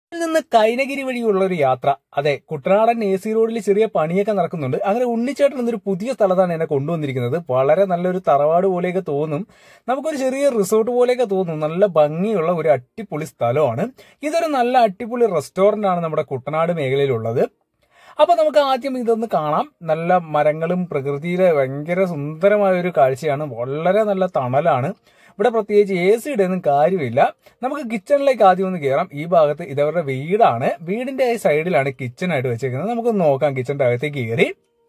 ഇതിൽ നിന്ന് കൈനഗിരി വഴിയുള്ള ഒരു യാത്ര അതെ കുട്ടനാടൻ എ സി റോഡിൽ ചെറിയ പണിയൊക്കെ നടക്കുന്നുണ്ട് അങ്ങനെ ഉണ്ണിച്ചേട്ടൻ എന്നൊരു പുതിയ സ്ഥലത്താണ് എന്നെ കൊണ്ടുവന്നിരിക്കുന്നത് വളരെ നല്ലൊരു തറവാട് പോലെയൊക്കെ തോന്നും നമുക്കൊരു ചെറിയ റിസോർട്ട് പോലെയൊക്കെ തോന്നും നല്ല ഭംഗിയുള്ള ഒരു അടിപൊളി സ്ഥലമാണ് ഇതൊരു നല്ല അടിപൊളി റെസ്റ്റോറന്റ് ആണ് നമ്മുടെ കുട്ടനാട് മേഖലയിലുള്ളത് അപ്പൊ നമുക്ക് ആദ്യം ഇതൊന്ന് കാണാം നല്ല മരങ്ങളും പ്രകൃതിയിലെ ഭയങ്കര സുന്ദരമായ ഒരു കാഴ്ചയാണ് വളരെ നല്ല തണലാണ് ഇവിടെ പ്രത്യേകിച്ച് എ സിയുടെ ഒന്നും കാര്യമില്ല നമുക്ക് കിച്ചണിലേക്ക് ആദ്യം ഒന്ന് കയറാം ഈ ഭാഗത്ത് ഇതവരുടെ വീടാണ് വീടിന്റെ ഈ സൈഡിലാണ് കിച്ചൺ ആയിട്ട് വെച്ചേക്കുന്നത് നമുക്ക് നോക്കാം കിച്ചണിന്റെ അകത്തേക്ക് കയറി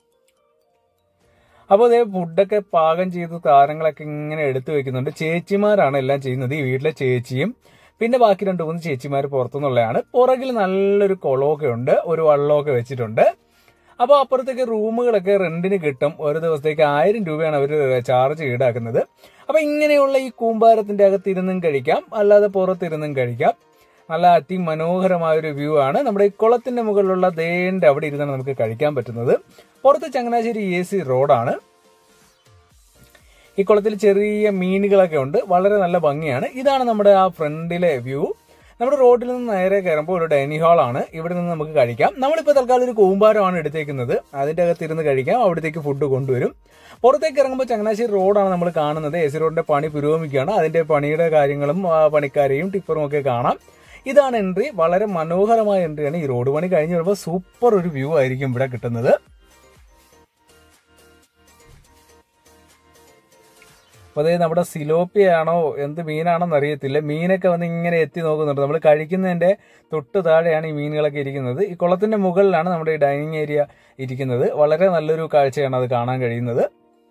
അപ്പോൾ അതേ ഫുഡൊക്കെ പാകം ചെയ്ത് താരങ്ങളൊക്കെ ഇങ്ങനെ എടുത്തു വെക്കുന്നുണ്ട് ചേച്ചിമാരാണ് എല്ലാം ചെയ്യുന്നത് ഈ വീട്ടിലെ ചേച്ചിയും പിന്നെ ബാക്കി രണ്ട് മൂന്ന് ചേച്ചിമാർ പുറത്തുനിന്നുള്ളതാണ് പുറകിൽ നല്ലൊരു കുളമൊക്കെ ഉണ്ട് ഒരു വള്ളമൊക്കെ വെച്ചിട്ടുണ്ട് അപ്പോൾ അപ്പുറത്തേക്ക് റൂമുകളൊക്കെ റെന്റിന് കിട്ടും ഒരു ദിവസത്തേക്ക് ആയിരം രൂപയാണ് അവർ ചാർജ് ഈടാക്കുന്നത് അപ്പോൾ ഇങ്ങനെയുള്ള ഈ കൂമ്പാരത്തിന്റെ അകത്തിരുന്നും കഴിക്കാം അല്ലാതെ പുറത്തിരുന്നും കഴിക്കാം നല്ല അതിമനോഹരമായ ഒരു വ്യൂ ആണ് നമ്മുടെ ഈ കുളത്തിന്റെ മുകളിലുള്ള ദേന്റെ അവിടെ ഇരുന്നാണ് നമുക്ക് കഴിക്കാൻ പറ്റുന്നത് പുറത്ത് ചങ്ങനാശ്ശേരി എ സി റോഡാണ് ഈ കുളത്തിൽ ചെറിയ മീനുകളൊക്കെ ഉണ്ട് വളരെ നല്ല ഭംഗിയാണ് ഇതാണ് നമ്മുടെ ആ ഫ്രണ്ടിലെ വ്യൂ നമ്മുടെ റോഡിൽ നിന്ന് നേരെ കയറുമ്പോൾ ഒരു ഡൈനിങ് ഹാൾ ആണ് ഇവിടെ നിന്ന് നമുക്ക് കഴിക്കാം നമ്മളിപ്പോൾ തൽക്കാലം ഒരു കൂമ്പാരമാണ് എടുത്തേക്കുന്നത് അതിന്റെ അകത്ത് ഇരുന്ന് കഴിക്കാം അവിടത്തേക്ക് ഫുഡ് കൊണ്ടുവരും പുറത്തേക്ക് ഇറങ്ങുമ്പോൾ ചങ്ങനാശ്ശേരി റോഡാണ് നമ്മൾ കാണുന്നത് എ സി റോഡിന്റെ പണി പുരോഗമിക്കുകയാണ് അതിന്റെ പണിയുടെ കാര്യങ്ങളും ആ, പണിക്കാരെയും ടിപ്പറും ഒക്കെ കാണാം ഇതാണ് എൻട്രി വളരെ മനോഹരമായ എൻട്രിയാണ് ഈ റോഡ് പണി കഴിഞ്ഞ് വരുമ്പോൾ സൂപ്പർ ഒരു വ്യൂ ആയിരിക്കും ഇവിടെ കിട്ടുന്നത് അപ്പോൾ അതേ നമ്മുടെ സിലോപ്പിയാണോ എന്ത് മീനാണെന്ന് അറിയത്തില്ല മീനൊക്കെ വന്ന് ഇങ്ങനെ എത്തി നോക്കുന്നുണ്ട് നമ്മൾ കഴിക്കുന്നതിന്റെ തൊട്ട് താഴെയാണ് ഈ മീനുകളൊക്കെ ഇരിക്കുന്നത് ഈ കുളത്തിന്റെ മുകളിലാണ് നമ്മുടെ ഈ ഡൈനിങ് ഏരിയ ഇരിക്കുന്നത് വളരെ നല്ലൊരു കാഴ്ചയാണ് അത് കാണാൻ കഴിയുന്നത്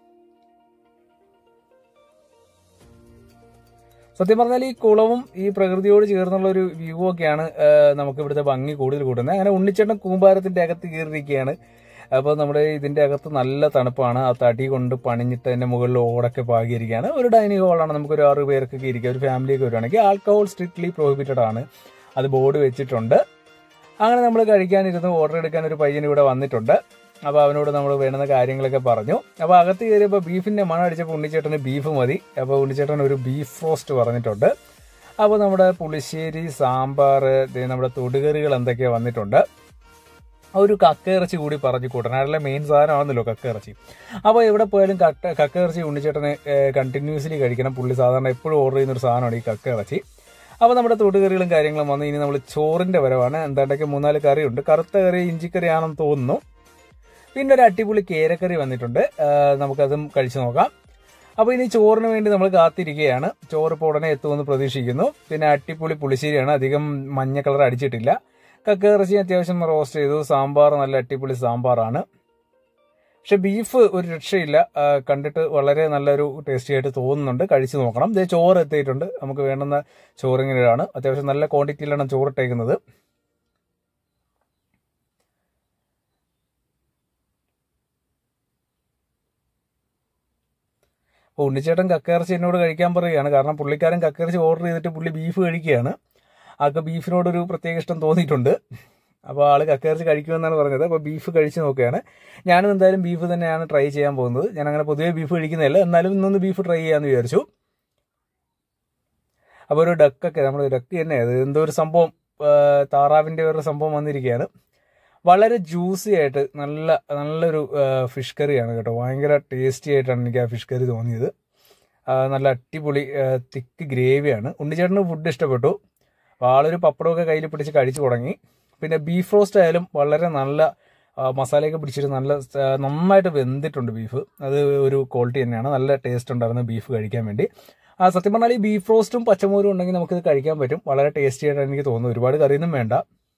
സത്യം പറഞ്ഞാൽ ഈ കുളവും ഈ പ്രകൃതിയോട് ചേർന്നുള്ള ഒരു വ്യൂ ഒക്കെയാണ് ആ, നമുക്ക് ഇവിടുത്തെ ഭംഗി കൂടുതൽ കൂട്ടുന്നത് അങ്ങനെ ഉണ്ണിച്ചേട്ടൻ കൂമ്പാരത്തിന്റെ അകത്ത് കയറിയിരിക്കുകയാണ് അപ്പോൾ നമ്മുടെ ഇതിന്റെ അകത്ത് നല്ല തണുപ്പാണ് ആ തടി കൊണ്ട് പണിഞ്ഞിട്ട് അതിന്റെ മുകളിൽ ഓടൊക്കെ പാകിയിരിക്കുകയാണ് ഒരു ഡൈനിങ് ഹോളാണ് നമുക്ക് ഒരു ആറ് പേർക്കൊക്കെ ഇരിക്കുക ഒരു ഫാമിലിയൊക്കെ വരുവാണെങ്കിൽ ആൽക്കഹോൾ സ്ട്രിക്ട്ലി പ്രോഹിബിറ്റഡ് ആണ് അത് ബോർഡ് വെച്ചിട്ടുണ്ട് അങ്ങനെ നമ്മൾ കഴിക്കാനിരുന്ന് ഓർഡർ എടുക്കാൻ ഒരു പയ്യൻ ഇവിടെ വന്നിട്ടുണ്ട് അപ്പോൾ അവനോട് നമ്മൾ വേണ്ടുന്ന കാര്യങ്ങളൊക്കെ പറഞ്ഞു അപ്പോൾ അകത്ത് കയറിയപ്പോൾ ബീഫിന്റെ മണം അടിച്ചപ്പോൾ ഉണ്ണിച്ചേട്ടന് ബീഫ് മതി അപ്പോൾ ഉണ്ണിച്ചേട്ടൻ ഒരു ബീഫ് റോസ്റ്റ് പറഞ്ഞിട്ടുണ്ട് അപ്പോൾ നമ്മുടെ പുളിശ്ശേരി സാമ്പാർ ദേ നമ്മുടെ തൊടുകറികൾ എന്തൊക്കെയോ വന്നിട്ടുണ്ട് ഒരു കക്കയിറച്ചി കൂടി പറഞ്ഞു കുട്ടനാട്ടിലെ മെയിൻ സാധനമാണല്ലോ കക്കയിറച്ചി അപ്പോൾ എവിടെ പോയാലും കക്ക കക്കയിറച്ചി ഉണ്ണിച്ചേട്ടന് കണ്ടിന്യൂസ്ലി കഴിക്കണം പുള്ളി സാധാരണ എപ്പോഴും ഓർഡർ ചെയ്യുന്ന ഒരു സാധനമാണ് ഈ കക്കയിറച്ചി അപ്പോൾ നമ്മുടെ തൊടുകറികളും കാര്യങ്ങളും വന്ന് ഇനി നമ്മൾ ചോറിന്റെ വരവാണ് എന്താണ്ടൊക്കെ മൂന്നാല് കറിയുണ്ട് കറുത്ത കറി ഇഞ്ചിക്കറി ആണെന്ന് തോന്നുന്നു പിന്നെ ഒരു അടിപൊളി കേരക്കറി വന്നിട്ടുണ്ട് ആ, നമുക്കതും കഴിച്ചു നോക്കാം അപ്പോൾ ഇനി ചോറിന് വേണ്ടി നമ്മൾ കാത്തിരിക്കുകയാണ് ചോറ് ഇപ്പോൾ ഉടനെ എത്തുമെന്ന് പ്രതീക്ഷിക്കുന്നു പിന്നെ അടിപൊളി പുളിശ്ശേരിയാണ് അധികം മഞ്ഞ കളർ അടിച്ചിട്ടില്ല കക്കയിറച്ചി അത്യാവശ്യം റോസ്റ്റ് ചെയ്തു സാമ്പാർ നല്ല അടിപൊളി സാമ്പാറാണ് പക്ഷെ ബീഫ് ഒരു രക്ഷയില്ല ആ, കണ്ടിട്ട് വളരെ നല്ലൊരു ടേസ്റ്റി ആയിട്ട് തോന്നുന്നുണ്ട് കഴിച്ചു നോക്കണം ഇതേ ചോറ് എത്തിയിട്ടുണ്ട് നമുക്ക് വേണ്ടുന്ന ചോറിങ്ങനെയാണ് അത്യാവശ്യം നല്ല ക്വാണ്ടിറ്റിയിലാണ് ചോറ് ഇട്ടേക്കുന്നത് അപ്പോൾ ഉണ്ണിച്ചേട്ടൻ കക്കയിറച്ചി എന്നോട് കഴിക്കാൻ പറയുകയാണ് കാരണം പുള്ളിക്കാരൻ കക്കയിറച്ചി ഓർഡർ ചെയ്തിട്ട് പുള്ളി ബീഫ് കഴിക്കുകയാണ് ആൾക്ക് ബീഫിനോടൊരു പ്രത്യേക ഇഷ്ടം തോന്നിയിട്ടുണ്ട് അപ്പോൾ ആൾ കക്കയിറച്ചി കഴിക്കുമെന്നാണ് പറഞ്ഞത് അപ്പോൾ ബീഫ് കഴിച്ച് നോക്കുകയാണ് ഞാനും എന്തായാലും ബീഫ് തന്നെയാണ് ട്രൈ ചെയ്യാൻ പോകുന്നത് ഞാൻ അങ്ങനെ പൊതുവേ ബീഫ് കഴിക്കുന്നില്ല എന്നാലും ഇന്നൊന്ന് ബീഫ് ട്രൈ ചെയ്യാമെന്ന് വിചാരിച്ചു അപ്പോൾ ഒരു ഡക്കൊക്കെ നമ്മൾ ഡക്ക് തന്നെ അത് എന്തോ ഒരു സംഭവം ആ, താറാവിൻ്റെ ഒരു സംഭവം വന്നിരിക്കുകയാണ് വളരെ ജ്യൂസി ആയിട്ട് നല്ല നല്ലൊരു ഫിഷ് കറിയാണ് കേട്ടോ ഭയങ്കര ടേസ്റ്റി ആയിട്ടാണ് എനിക്ക് ആ ഫിഷ് കറി തോന്നിയത് ആ, നല്ല അടിപൊളി തിക്ക് ഗ്രേവിയാണ് ഉണ്ണിച്ചേട്ടന് ഫുഡ് ഇഷ്ടപ്പെട്ടു അപ്പോൾ ആളൊരു പപ്പടമൊക്കെ കയ്യിൽ പിടിച്ച് കഴിച്ചു തുടങ്ങി പിന്നെ ബീഫ് റോസ്റ്റ് ആയാലും വളരെ നല്ല ആ, മസാലയൊക്കെ പിടിച്ചിട്ട് നല്ല ആ, നന്നായിട്ട് വെന്തിട്ടുണ്ട് ബീഫ് അത് ഒരു ക്വാളിറ്റി തന്നെയാണ് നല്ല ടേസ്റ്റ് ഉണ്ടായിരുന്നു ബീഫ് കഴിക്കാൻ വേണ്ടി ആ സത്യം പറഞ്ഞാൽ ഈ ബീഫ് റോസ്റ്റും പച്ചമോരും ഉണ്ടെങ്കിൽ നമുക്കിത് കഴിക്കാൻ പറ്റും വളരെ ടേസ്റ്റി ആയിട്ടാണ് എനിക്ക് തോന്നുന്നത് ഒരുപാട് കറിയൊന്നും വേണ്ട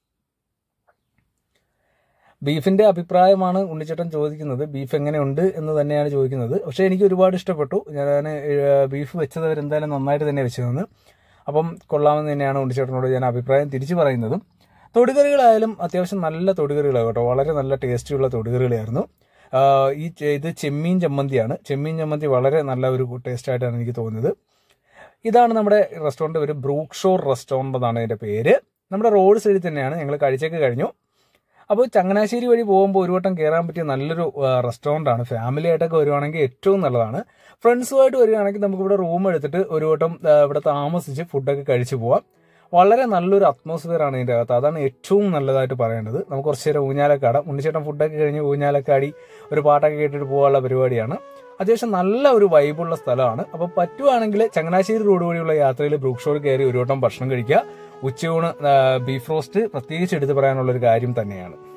ബീഫിന്റെ അഭിപ്രായമാണ് ഉണ്ണിച്ചേട്ടൻ ചോദിക്കുന്നത് ബീഫ് എങ്ങനെയുണ്ട് എന്ന് തന്നെയാണ് ചോദിക്കുന്നത് പക്ഷേ എനിക്ക് ഒരുപാട് ഇഷ്ടപ്പെട്ടു ഞാൻ ബീഫ് വെച്ചത് അവരെന്തായാലും നന്നായിട്ട് തന്നെ വെച്ചതെന്ന് അപ്പം കൊള്ളാമെന്ന് തന്നെയാണ് ഉണ്ണിച്ചേട്ടനോട് ഞാൻ അഭിപ്രായം തിരിച്ചു പറയുന്നതും തൊടുകറികളായാലും അത്യാവശ്യം നല്ല തൊടുകറികളാണ് കേട്ടോ വളരെ നല്ല ടേസ്റ്റിയുള്ള തൊടുകറികളായിരുന്നു ആഹ് ഈ ചെ- ഇത് ചെമ്മീൻ ചമ്മന്തിയാണ് ചെമ്മീൻ ചമ്മന്തി വളരെ നല്ല ഒരു ടേസ്റ്റ് ആയിട്ടാണ് എനിക്ക് തോന്നുന്നത് ഇതാണ് നമ്മുടെ റെസ്റ്റോറൻറ്റ് ഒരു ബ്രൂക്ക് ഷോർ റെസ്റ്റോറൻറ്റ് എന്നാണ് ഇതിൻ്റെ പേര് നമ്മുടെ റോഡ് സൈഡിൽ തന്നെയാണ് ഞങ്ങൾ കഴിച്ചൊക്കെ കഴിഞ്ഞു അപ്പോൾ ചങ്ങനാശ്ശേരി വഴി പോകുമ്പോൾ ഒരു വട്ടം കയറാൻ പറ്റിയ നല്ലൊരു റെസ്റ്റോറൻ്റ് ആണ് ഫാമിലി ആയിട്ടൊക്കെ വരുവാണെങ്കിൽ ഏറ്റവും നല്ലതാണ് ഫ്രണ്ട്സുമായിട്ട് വരികയാണെങ്കിൽ നമുക്ക് ഇവിടെ റൂം എടുത്തിട്ട് ഒരു വട്ടം ആ, ഇവിടെ താമസിച്ച് ഫുഡൊക്കെ കഴിച്ചു പോവാം വളരെ നല്ലൊരു അറ്റ്മോസ്ഫിയർ ആണ് ഇതിന്റെ അകത്ത് അതാണ് ഏറ്റവും നല്ലതായിട്ട് പറയേണ്ടത് നമുക്ക് കുറച്ച് നേരം ഊഞ്ഞാലൊക്കെ ആടാം ഉണ്ണിച്ചേട്ടൻ ഫുഡൊക്കെ കഴിഞ്ഞ് ഊഞ്ഞാലൊക്കെ ആടി ഒരു പാട്ടൊക്കെ കേട്ടിട്ട് പോകാനുള്ള പരിപാടിയാണ് അത്യാവശ്യം നല്ല ഒരു വൈബുള്ള സ്ഥലമാണ് അപ്പോൾ പറ്റുവാണെങ്കിൽ ചങ്ങനാശ്ശേരി റോഡ് വഴിയുള്ള യാത്രയിൽ ബ്രൂക്ക് ഷോർ കയറി ഒരു വട്ടം ഭക്ഷണം കഴിക്കുക ഉച്ചയൂണ് ബീഫ് റോസ്റ്റ് പ്രത്യേകിച്ച് എടുത്തു പറയാനുള്ള ഒരു കാര്യം തന്നെയാണ്